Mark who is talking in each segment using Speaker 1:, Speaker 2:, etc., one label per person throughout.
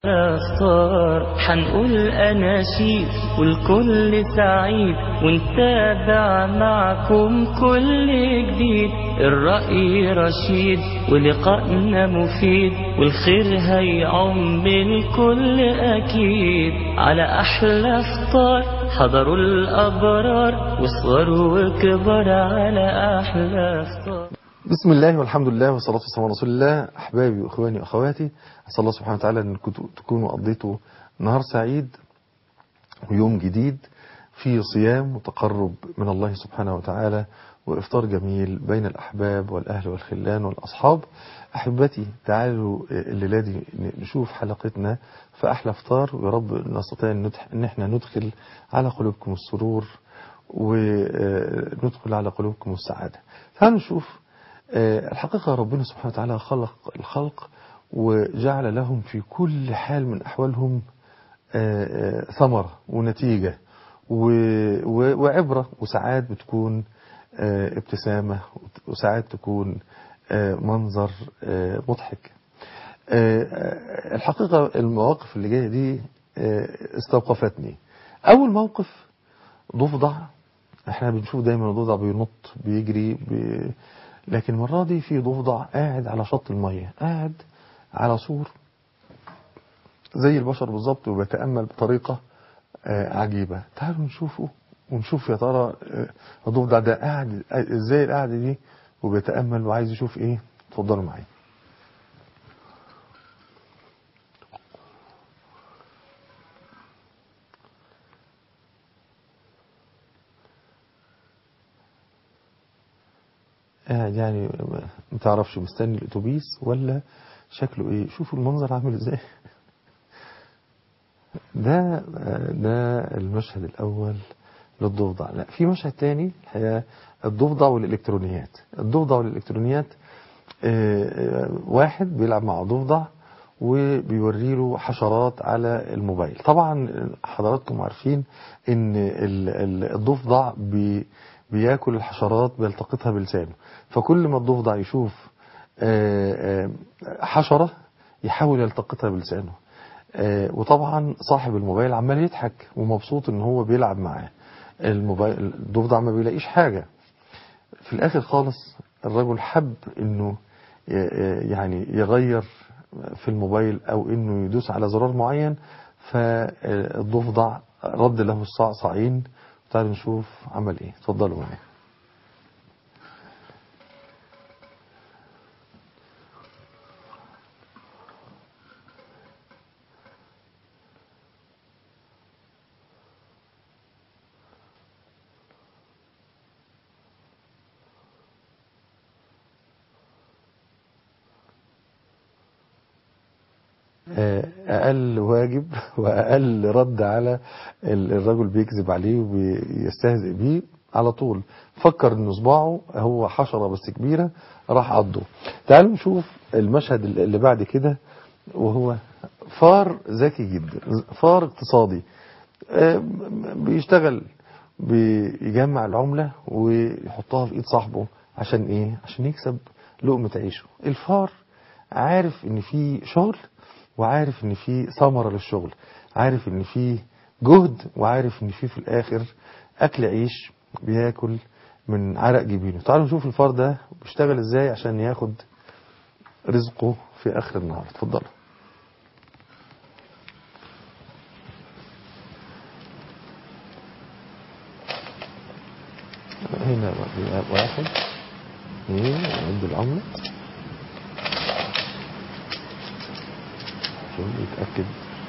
Speaker 1: افطار حنقول اناشيد والكل سعيد ونتابع معكم كل جديد الرأي رشيد ولقائنا مفيد والخير هيعم الكل اكيد على احلى فطار حضروا الابرار وصغار وكبار على احلى فطار
Speaker 2: بسم الله والحمد لله والصلاة والسلام على رسول الله أحبابي وإخواني وأخواتي أسأل الله سبحانه وتعالى أن كنتوا- تكونوا قضيتوا نهار سعيد ويوم جديد فيه صيام وتقرب من الله سبحانه وتعالى وإفطار جميل بين الأحباب والأهل والخلان والأصحاب أحبتي تعالوا الليلة دي نشوف حلقتنا في أحلى إفطار ويا رب نستطيع أن ندخ- إن احنا ندخل على قلوبكم السرور وندخل على قلوبكم السعادة تعالوا نشوف آه، الحقيقة ربنا سبحانه وتعالى خلق الخلق وجعل لهم في كل حال من أحوالهم آه، آه، ثمرة ونتيجة و- و- وعبرة وساعات بتكون آه، ابتسامة وساعات تكون آه، منظر آه، مضحك آه، آه، الحقيقة المواقف اللي جاية دي آه، استوقفتني أول موقف ضفدع احنا بنشوف دايما الضفدع بينط بيجري بي... لكن المرة دي في ضفدع قاعد على شط المية قاعد على سور زي البشر بالظبط وبيتأمل بطريقة آه، عجيبة تعالوا نشوفه ونشوف يا ترى آه، الضفدع ده قاعد ازاي القعدة دي وبيتأمل وعايز يشوف ايه اتفضلوا معايا قاعد يعني ما- ما تعرفش مستني الاتوبيس ولا شكله ايه شوفوا المنظر عامل ازاي ده ده المشهد الاول للضفدع لا في مشهد تاني الحقيقه الضفدع والالكترونيات الضفدع والالكترونيات آه، آه، واحد بيلعب مع ضفدع وبيوري له حشرات على الموبايل طبعا حضراتكم عارفين ان ال- ال- الضفدع بي بياكل الحشرات بيلتقطها بلسانه فكل ما الضفدع يشوف آه، آه، حشرة يحاول يلتقطها بلسانه آه، وطبعا صاحب الموبايل عمال يضحك ومبسوط ان هو بيلعب معاه الموبايل الضفدع ما بيلاقيش حاجة في الاخر خالص الرجل حب انه ي- يعني يغير في الموبايل او انه يدوس على زرار معين فالضفدع رد له الصعصعين تعالوا نشوف عمل ايه اتفضلوا معايا أقل واجب وأقل رد على ال- الرجل بيكذب عليه وبيستهزئ بيه على طول فكر ان صباعه هو حشرة بس كبيرة راح عضه تعالوا نشوف المشهد اللي بعد كده وهو فار ذكي جدا فار اقتصادي آه، بيشتغل بيجمع العملة ويحطها في ايد صاحبه عشان ايه عشان يكسب لقمة عيشه الفار عارف ان في شغل وعارف ان في ثمرة للشغل عارف ان في جهد وعارف ان في في الاخر اكل عيش بياكل من عرق جبينه تعالوا نشوف الفار ده بيشتغل ازاي عشان ياخد رزقه في اخر النهار اتفضلوا هنا بقى واحد اثنين يعد العملة عشان يتأكد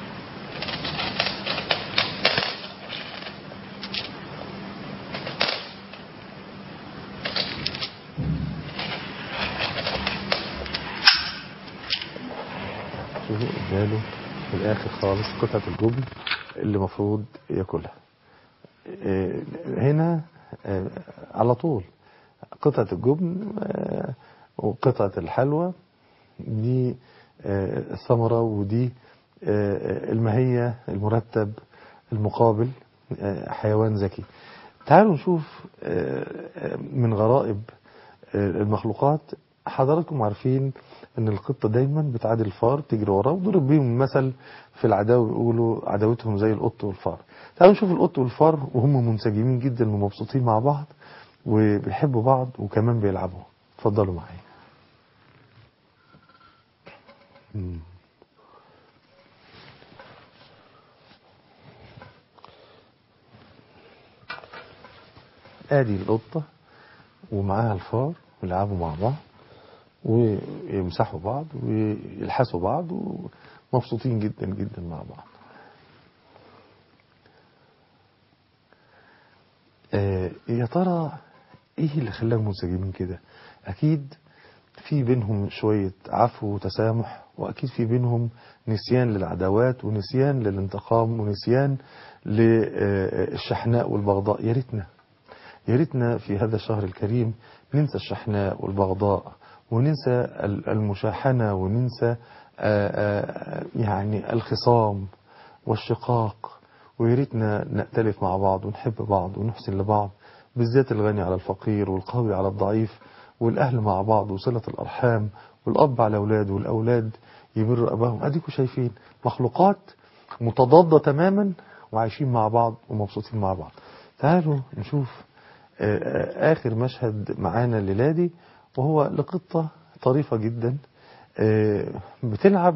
Speaker 2: شوفوا اداله في الاخر خالص قطعة الجبن اللي المفروض ياكلها آه، هنا آه، على طول قطعة الجبن آه، وقطعة الحلوى دي آه، الثمرة ودي آه، المهية المرتب المقابل آه، حيوان ذكي تعالوا نشوف آه، آه، من غرائب آه، المخلوقات حضراتكم عارفين ان القطة دايما بتعادل الفار تجري وراه وضرب بيهم مثل في العداوة يقولوا عداوتهم زي القط والفار تعالوا نشوف القط والفار وهم منسجمين جدا ومبسوطين مع بعض وبيحبوا بعض وكمان بيلعبوا اتفضلوا معايا مم. ادي القطة ومعاها الفار ويلعبوا مع بعض ويمسحوا بعض ويلحسوا بعض ومبسوطين جدا جدا مع بعض آه يا ترى ايه اللي خلاهم منسجمين كده اكيد في بينهم شوية عفو وتسامح واكيد في بينهم نسيان للعداوات ونسيان للانتقام ونسيان للشحناء والبغضاء يا ريتنا يا ريتنا في هذا الشهر الكريم ننسى الشحناء والبغضاء وننسى المشاحنة وننسى يعني الخصام والشقاق ويا ريتنا نأتلف مع بعض ونحب بعض ونحسن لبعض بالذات الغني على الفقير والقوي على الضعيف والأهل مع بعض وصلة الأرحام والأب على أولاده والأولاد يبروا أباهم أديكوا شايفين مخلوقات متضادة تماما وعايشين مع بعض ومبسوطين مع بعض تعالوا نشوف آخر مشهد معانا الليلة دي وهو لقطة طريفة جدا بتلعب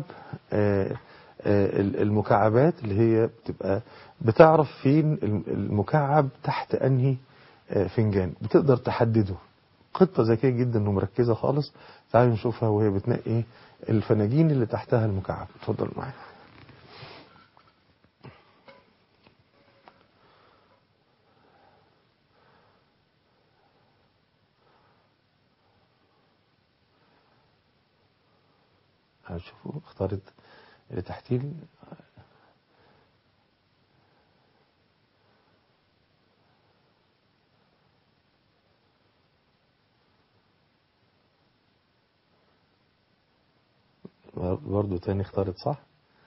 Speaker 2: المكعبات اللي هي بتبقى بتعرف فين المكعب تحت أنهي فنجان بتقدر تحدده قطة ذكية جدا ومركزة خالص تعالوا نشوفها وهي بتنقي الفناجين اللي تحتها المكعب اتفضل معايا هشوفوا اختارت اللي تحتيه برضو تاني اختارت صح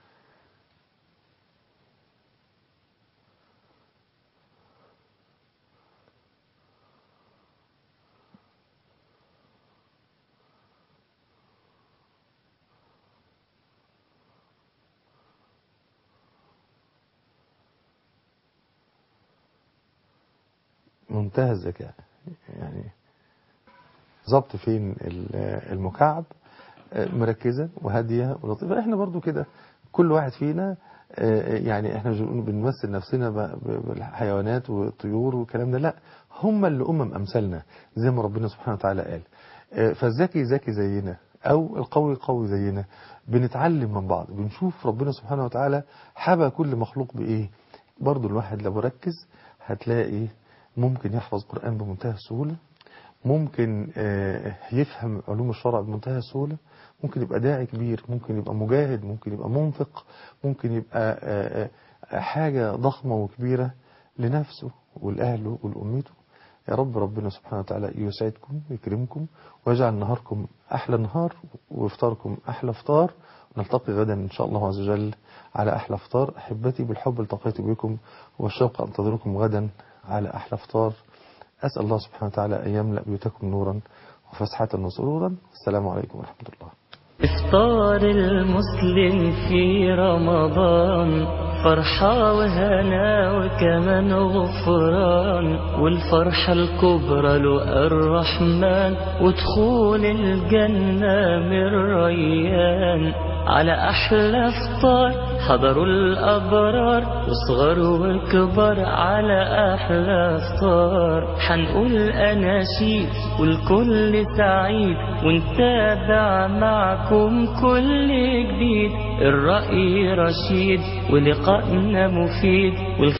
Speaker 2: منتهى الذكاء يعني ظبط فين المكعب مركزة وهادية ولطيفة احنا برضو كده كل واحد فينا يعني احنا مش بنمثل نفسنا بالحيوانات والطيور والكلام ده لا هم اللي أمم أمثالنا زي ما ربنا سبحانه وتعالى قال فالذكي ذكي زينا أو القوي قوي زينا بنتعلم من بعض بنشوف ربنا سبحانه وتعالى حبى كل مخلوق بإيه برضو الواحد لو ركز هتلاقي ممكن يحفظ قرآن بمنتهى السهولة ممكن يفهم علوم الشرع بمنتهى السهولة ممكن يبقى داعي كبير ممكن يبقى مجاهد ممكن يبقى منفق ممكن يبقى حاجة ضخمة وكبيرة لنفسه ولأهله ولأمته يا رب ربنا سبحانه وتعالى يسعدكم ويكرمكم ويجعل نهاركم أحلى نهار وإفطاركم أحلى إفطار نلتقي غدا إن شاء الله عز وجل على أحلى إفطار أحبتي بالحب التقيت بكم والشوق أنتظركم غدا على أحلى إفطار أسأل الله سبحانه وتعالى أن يملأ بيوتكم نورا وفسحة وسرورا السلام عليكم ورحمة الله
Speaker 1: إفطار المسلم في رمضان فرحة وهنا وكمان غفران والفرحة الكبرى له الرحمن ودخول الجنة من ريان على أحلى فطار حضروا الأبرار وصغر وكبر على أحلى فطار حنقول أناشيد والكل سعيد ونتابع معكم كل جديد الرأي رشيد ولقائنا مفيد